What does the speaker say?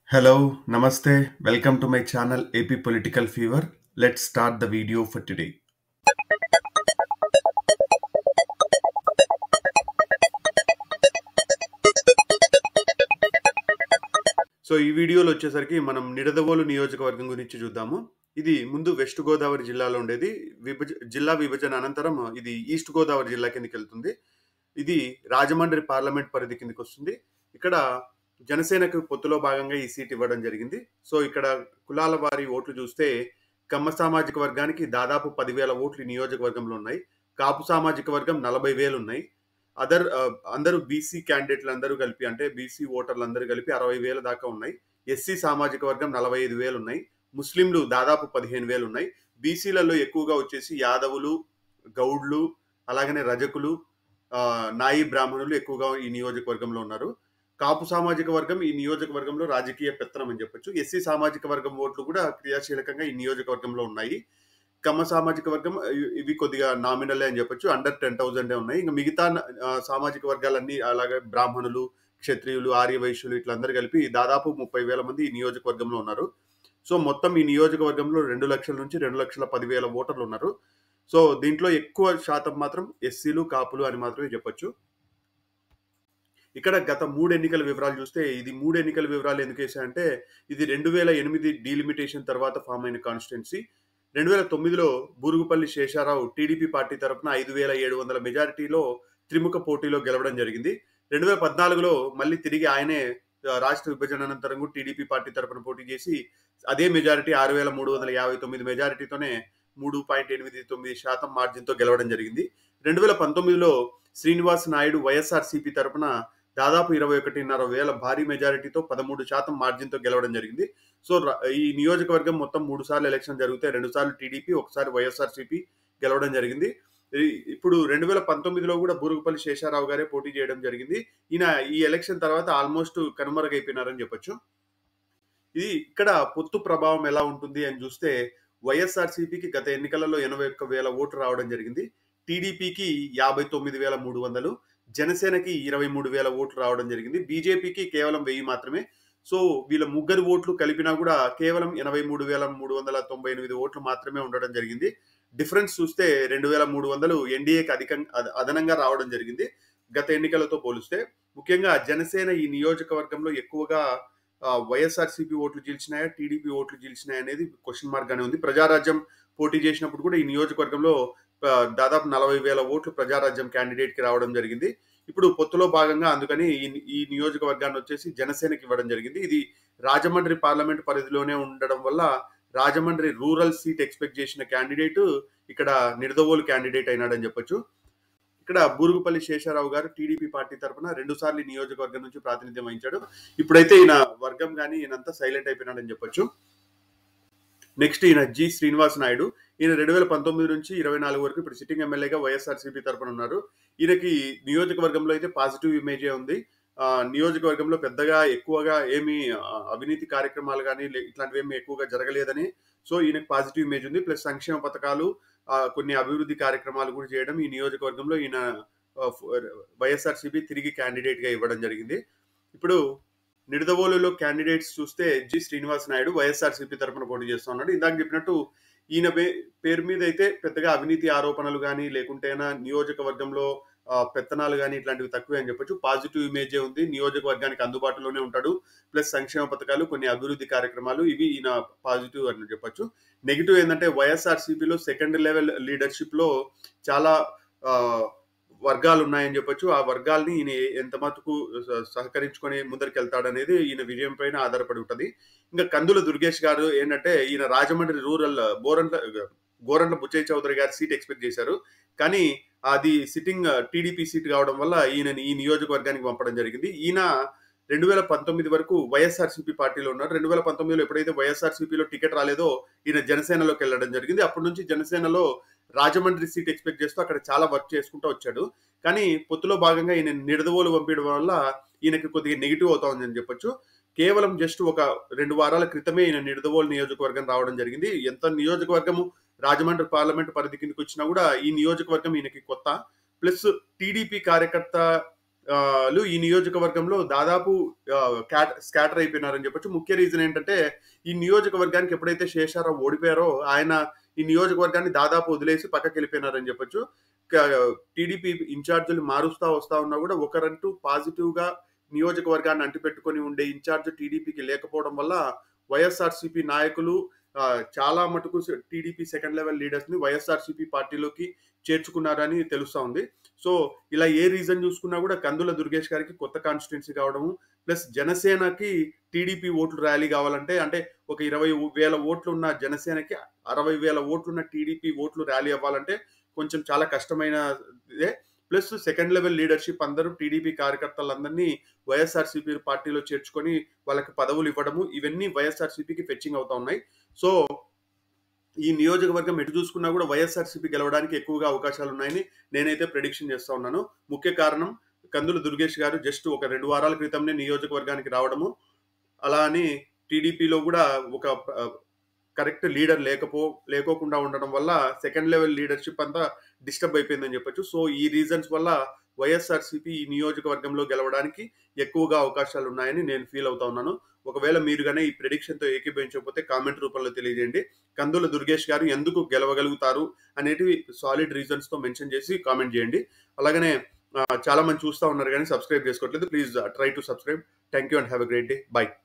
Hello, Namaste. Welcome to my channel AP Political Fever. Let's start the video for today. So ఈ వీడియోలో వచ్చేసరికి మనం నిడదవోలు నియోజకవర్గం గురించి చూద్దాము ఇది ముందు వెస్ట్ గోదావరి జిల్లాలో ఉండేది విభజ జిల్లా విభజన అనంతరం ఇది ఈస్ట్ గోదావరి జిల్లా కిందకి వెళ్తుంది ఇది రాజమండ్రి పార్లమెంట్ పరిధి కిందకి వస్తుంది ఇక్కడ జనసేనకు పొత్తులో భాగంగా ఈ సీట్ ఇవ్వడం జరిగింది సో ఇక్కడ కులాల వారి ఓట్లు చూస్తే కమ్మ సామాజిక వర్గానికి దాదాపు పదివేల ఓట్లు ఈ నియోజకవర్గంలో ఉన్నాయి కాపు సామాజిక వర్గం నలభై వేలు ఉన్నాయి అదర్ అందరూ బీసీ క్యాండిడేట్లు అందరూ కలిపి అంటే బీసీ ఓటర్లు అందరూ కలిపి అరవై వేల దాకా ఉన్నాయి ఎస్సీ సామాజిక వర్గం నలభై ఐదు వేలు ఉన్నాయి ముస్లింలు దాదాపు పదిహేను వేలు ఉన్నాయి బీసీలలో ఎక్కువగా వచ్చేసి యాదవులు గౌడ్లు అలాగనే రజకులు ఆ, నాయి బ్రాహ్మణులు ఎక్కువగా ఈ నియోజకవర్గంలో ఉన్నారు కాపు సామాజిక వర్గం ఈ నియోజకవర్గంలో రాజకీయ పెత్తనం అని చెప్పొచ్చు ఎస్సీ సామాజిక వర్గం ఓట్లు కూడా క్రియాశీలకంగా ఈ నియోజకవర్గంలో ఉన్నాయి కమ్మ సామాజిక వర్గం ఇ- ఇవి కొద్దిగా నామినలే అని చెప్పొచ్చు అండర్ టెన్ థౌజండే ఉన్నాయి ఇంకా మిగతా ఆ, సామాజిక వర్గాలన్నీ అలాగే బ్రాహ్మణులు క్షత్రియులు ఆర్య వైశ్యులు ఇట్లందరూ కలిపి దాదాపు ముప్పై వేల మంది ఈ నియోజకవర్గంలో ఉన్నారు సో మొత్తం ఈ నియోజకవర్గంలో రెండు లక్షల నుంచి రెండు లక్షల పదివేల ఓటర్లు ఉన్నారు సో దీంట్లో ఎక్కువ శాతం మాత్రం ఎస్సీలు కాపులు అని మాత్రమే చెప్పొచ్చు ఇక్కడ గత మూడు ఎన్నికల వివరాలు చూస్తే ఇది మూడు ఎన్నికల వివరాలు ఎందుకు వేసాయంటే ఇది రెండు వేల ఎనిమిది డీలిమిటేషన్ తర్వాత ఫామ్ అయిన కాన్స్టిట్యున్సీ రెండు వేల తొమ్మిదిలో బూరుగుపల్లి శేషారావు టీడీపీ పార్టీ తరపున ఐదు వేల ఏడు వందల మెజారిటీలో త్రిముఖ పోటీలో గెలవడం జరిగింది రెండు వేల పద్నాలుగులో మళ్ళీ తిరిగి ఆయనే ఆ, రాష్ట్ర విభజన అనంతరం కూడా టీడీపీ పార్టీ తరపున పోటీ చేసి అదే మెజారిటీ ఆరు వేల మూడు వందల యాభై తొమ్మిది మెజారిటీతోనే మూడు పాయింట్ ఎనిమిది తొమ్మిది శాతం మార్జిన్తో గెలవడం జరిగింది రెండు వేల పంతొమ్మిదిలో శ్రీనివాస్ నాయుడు వైఎస్ఆర్సీపీ తరపున దాదాపు ఇరవై ఒకటిన్నర వేల భారీ మెజారిటీతో పదమూడు శాతం మార్జిన్తో గెలవడం జరిగింది సో ర- ఈ నియోజకవర్గం మొత్తం మూడు సార్లు ఎలక్షన్ జరిగితే రెండు సార్లు టీడీపీ ఒకసారి వైఎస్ఆర్సీపీ గెలవడం జరిగింది ఈ- ఇప్పుడు రెండు వేల పంతొమ్మిదిలో కూడా బూరుగుపల్లి శేషారావు గారే పోటీ చేయడం జరిగింది ఈయన ఈ ఎలక్షన్ తర్వాత ఆల్మోస్ట్ కనుమరుగైపోయినారని చెప్పొచ్చు ఇది ఇక్కడ పొత్తు ప్రభావం ఎలా ఉంటుంది అని చూస్తే వైఎస్ఆర్సీపీకి గత ఎన్నికలలో ఎనభై ఒక్క వేల ఓట్లు రావడం జరిగింది టీడీపీకి యాభై తొమ్మిది వేల మూడు వందలు జనసేనకి ఇరవై మూడు వేల ఓట్లు రావడం జరిగింది బీజేపీకి కేవలం వెయ్యి మాత్రమే సో వీళ్ళ ముగ్గురు ఓట్లు కలిపినా కూడా కేవలం ఎనభై మూడు వేల మూడు వందల తొంభై ఎనిమిది ఓట్లు మాత్రమే ఉండడం జరిగింది డిఫరెన్స్ చూస్తే రెండు వేల మూడు వందలు ఎన్డీఏకి అధికంగా అద- అదనంగా రావడం జరిగింది గత ఎన్నికలతో పోలిస్తే ముఖ్యంగా జనసేన ఈ నియోజకవర్గంలో ఎక్కువగా ఆ, వైఎస్ఆర్సీపీ ఓట్లు గెలిచినాయా టీడీపీ ఓట్లు గెలిచినాయా అనేది క్వశ్చన్ మార్క్ గానే ఉంది ప్రజారాజ్యం పోటీ చేసినప్పుడు కూడా ఈ నియోజకవర్గంలో ఆ, దాదాపు నలభై వేల ఓట్లు ప్రజారాజ్యం క్యాండిడేట్ కి రావడం జరిగింది ఇప్పుడు పొత్తులో భాగంగా అందుకని ఈ ఈ నియోజకవర్గాన్ని వచ్చేసి జనసేనకి ఇవ్వడం జరిగింది ఇది రాజమండ్రి పార్లమెంట్ పరిధిలోనే ఉండడం వల్ల రాజమండ్రి రూరల్ సీట్ ఎక్స్పెక్ట్ చేసిన క్యాండిడేట్ ఇక్కడ నిడదవోలు క్యాండిడేట్ అయినాడని చెప్పొచ్చు ఇక్కడ బూరుగుపల్లి శేషారావు గారు టీడీపీ పార్టీ తరఫున రెండు సార్లు ఈ నియోజకవర్గం నుంచి ప్రాతినిధ్యం వహించాడు ఇప్పుడైతే ఈయన వర్గం కానీ ఈయనంతా సైలెంట్ అయిపోయినాడని చెప్పొచ్చు నెక్స్ట్ ఈయన జి శ్రీనివాస్ నాయుడు ఈయన రెండు వేల పంతొమ్మిది నుంచి ఇరవై నాలుగు వరకు ఇప్పుడు సిట్టింగ్ ఎమ్మెల్యేగా వైఎస్ఆర్సీపీ తరపున ఉన్నారు ఈయనకి నియోజకవర్గంలో అయితే పాజిటివ్ ఇమేజే ఉంది ఆ, నియోజకవర్గంలో పెద్దగా ఎక్కువగా ఏమీ ఆ, అవినీతి కార్యక్రమాలు కానీ ఇట్లాంటివి ఏమీ ఎక్కువగా జరగలేదని సో ఈయనకు పాజిటివ్ ఇమేజ్ ఉంది ప్లస్ సంక్షేమ పథకాలు ఆ, కొన్ని అభివృద్ధి కార్యక్రమాలు కూడా చేయడం ఈ నియోజకవర్గంలో ఈయన వైఎస్ఆర్సీపీ తిరిగి క్యాండిడేట్ గా ఇవ్వడం జరిగింది ఇప్పుడు నిడదవోలులో క్యాండిడేట్స్ చూస్తే జి శ్రీనివాస్ నాయుడు వైఎస్ఆర్సీపీ తరపున పోటీ చేస్తున్నాడు ఇందాక చెప్పినట్టు ఈయన పే- పేరు మీద అయితే పెద్దగా అవినీతి ఆరోపణలు కానీ లేకుంటేనా నియోజకవర్గంలో ఆ, పెత్తనాలు కానీ ఇట్లాంటివి తక్కువే అని చెప్పొచ్చు పాజిటివ్ ఇమేజే ఉంది నియోజకవర్గానికి అందుబాటులోనే ఉంటాడు ప్లస్ సంక్షేమ పథకాలు కొన్ని అభివృద్ధి కార్యక్రమాలు ఇవి ఈయన పాజిటివ్ అని చెప్పొచ్చు నెగిటివ్ ఏంటంటే వైఎస్ఆర్సీపీలో సెకండ్ లెవెల్ లీడర్షిప్ లో చాలా ఆ, వర్గాలు ఉన్నాయని చెప్పొచ్చు ఆ వర్గాల్ని ఈయన ఎంత మటుకు స- సహకరించుకొని ముందరికి వెళ్తాడనేది ఈయన విజయం పైన ఆధారపడి ఉంటది ఇంకా కందుల దుర్గేష్ గారు ఏంటంటే ఈయన రాజమండ్రి రూరల్ బోరంట్ల గోరంట్ల బుచ్చయ్య చౌదరి గారి సీట్ ఎక్స్పెక్ట్ చేశారు కానీ అది సిట్టింగ్ టీడీపీ సీట్ కావడం వల్ల ఈయనని ఈ నియోజకవర్గానికి పంపడం జరిగింది ఈయన రెండు వేల పంతొమ్మిది వరకు వైఎస్ఆర్సీపీ పార్టీలో ఉన్నారు రెండు వేల పంతొమ్మిదిలో ఎప్పుడైతే వైఎస్ఆర్సీపీలో టికెట్ రాలేదో ఈయన జనసేనలోకి వెళ్ళడం జరిగింది అప్పటి నుంచి జనసేనలో రాజమండ్రి సీట్ ఎక్స్పెక్ట్ చేస్తూ అక్కడ చాలా వర్క్ చేసుకుంటూ వచ్చాడు కానీ పొత్తులో భాగంగా ఈయన నిడదవోలు పంపించడం వల్ల ఈయనకి కొద్దిగా నెగిటివ్ అవుతా ఉందని చెప్పొచ్చు కేవలం జస్ట్ ఒక రెండు వారాల క్రితమే ఈయన నిడదవోలు నియోజకవర్గం రావడం జరిగింది ఎంత నియోజకవర్గము రాజమండ్రి పార్లమెంట్ పరిధి కిందకి వచ్చినా కూడా ఈ నియోజకవర్గం ఈయనకి కొత్త ప్లస్ టీడీపీ కార్యకర్త ఆ, లు ఈ నియోజకవర్గంలో దాదాపు ఆ, క్యాట్ స్కాటర్ అయిపోయినారని చెప్పొచ్చు ముఖ్య రీజన్ ఏంటంటే ఈ నియోజకవర్గానికి ఎప్పుడైతే శేషారావు ఓడిపోయారో ఆయన ఈ నియోజకవర్గాన్ని దాదాపు వదిలేసి పక్కకి వెళ్ళిపోయినారని చెప్పొచ్చు టీడీపీ ఇన్ఛార్జీలు మారుస్తా వస్తా ఉన్నా కూడా ఒకరంటూ పాజిటివ్ గా నియోజకవర్గాన్ని అంటిపెట్టుకొని ఉండే ఇన్ఛార్జ్ టీడీపీకి లేకపోవడం వల్ల వైఎస్ఆర్సీపీ నాయకులు ఆ, చాలా మటుకు టీడీపీ సెకండ్ లెవెల్ లీడర్స్ ని వైఎస్ఆర్సీపీ పార్టీలోకి చేర్చుకున్నారని తెలుస్తా ఉంది సో ఇలా ఏ రీజన్ చూసుకున్నా కూడా కందుల దుర్గేష్ గారికి కొత్త కాన్స్టిట్యున్సీ కావడము ప్లస్ జనసేనకి టీడీపీ ఓట్లు ర్యాలీ కావాలంటే అంటే ఒక ఇరవై వేల ఓట్లు ఉన్న జనసేనకి అరవై వేల ఓట్లున్న టీడీపీ ఓట్లు ర్యాలీ అవ్వాలంటే కొంచెం చాలా కష్టమైన ఇదే ప్లస్ సెకండ్ లెవెల్ లీడర్షిప్ అందరూ టీడీపీ కార్యకర్తలందరినీ వైఎస్ఆర్సీపీ పార్టీలో చేర్చుకొని వాళ్ళకి పదవులు ఇవ్వడము ఇవన్నీ వైఎస్ఆర్సీపీకి ఫెచ్చింగ్ అవుతా ఉన్నాయి సో ఈ నియోజకవర్గం ఎటు చూసుకున్నా కూడా వైఎస్ఆర్సీపీ గెలవడానికి ఎక్కువగా అవకాశాలు ఉన్నాయని నేనైతే ప్రెడిక్షన్ చేస్తా ఉన్నాను ముఖ్య కారణం కందుల దుర్గేష్ గారు జస్ట్ ఒక రెండు వారాల క్రితంనే నియోజకవర్గానికి రావడము అలా అని టీడీపీలో కూడా ఒక కరెక్ట్ లీడర్ లేకపో లేకోకుండా ఉండడం వల్ల సెకండ్ లెవెల్ లీడర్షిప్ అంతా డిస్టర్బ్ అయిపోయిందని చెప్పొచ్చు సో ఈ రీజన్స్ వల్ల వైఎస్ఆర్సీపీ ఈ నియోజకవర్గంలో గెలవడానికి ఎక్కువగా అవకాశాలు ఉన్నాయని నేను ఫీల్ అవుతా ఉన్నాను ఒకవేళ మీరు కానీ ఈ ప్రెడిక్షన్ తో ఏకీభవించకపోతే కామెంట్ రూపంలో తెలియజేయండి కందుల దుర్గేష్ గారు ఎందుకు గెలవగలుగుతారు అనేటివి సాలిడ్ రీజన్స్ తో మెన్షన్ చేసి కామెంట్ చేయండి అలాగనే ఆ, చాలా మంది చూస్తా ఉన్నారు కానీ సబ్స్క్రైబ్ చేసుకోవట్లేదు please try to subscribe thank you and have a great day by